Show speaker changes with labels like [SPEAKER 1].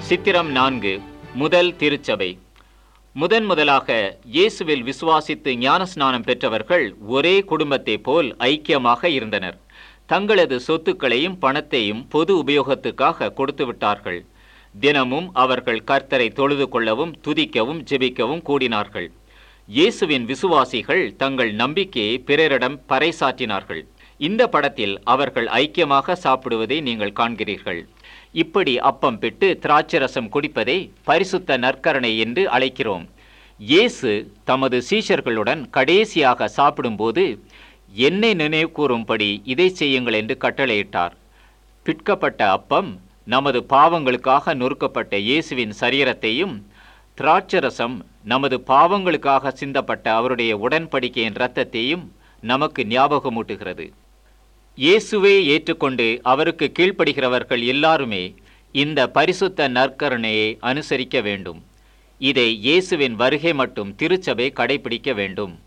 [SPEAKER 1] சித்திரம் நான்கு முதல் திருச்சபை முதன் முதலாக இயேசுவில் விசுவாசித்து ஞானஸ்நானம் பெற்றவர்கள் ஒரே குடும்பத்தைப் போல் ஐக்கியமாக இருந்தனர் தங்களது சொத்துக்களையும் பணத்தையும் பொது உபயோகத்துக்காக கொடுத்து விட்டார்கள் தினமும் அவர்கள் கர்த்தரை தொழுது கொள்ளவும் துதிக்கவும் ஜெபிக்கவும் கூடினார்கள் இயேசுவின் விசுவாசிகள் தங்கள் நம்பிக்கையை பிறரிடம் பறைசாற்றினார்கள் இந்த படத்தில் அவர்கள் ஐக்கியமாக சாப்பிடுவதை நீங்கள் காண்கிறீர்கள் இப்படி அப்பம் பிட்டு திராட்சரசம் குடிப்பதை பரிசுத்த நற்கரணை என்று அழைக்கிறோம் இயேசு தமது சீஷர்களுடன் கடைசியாக சாப்பிடும்போது என்னை நினைவு கூறும்படி இதை செய்யுங்கள் என்று கட்டளையிட்டார் பிற்கப்பட்ட அப்பம் நமது பாவங்களுக்காக நொறுக்கப்பட்ட இயேசுவின் சரீரத்தையும் திராட்சரசம் நமது பாவங்களுக்காக சிந்தப்பட்ட அவருடைய உடன்படிக்கையின் இரத்தத்தையும் நமக்கு ஞாபகமூட்டுகிறது இயேசுவே ஏற்றுக்கொண்டு அவருக்கு கீழ்ப்படுகிறவர்கள் எல்லாருமே இந்த பரிசுத்த நற்கருணையை அனுசரிக்க வேண்டும் இதை இயேசுவின் வருகை மட்டும் திருச்சபை கடைபிடிக்க வேண்டும்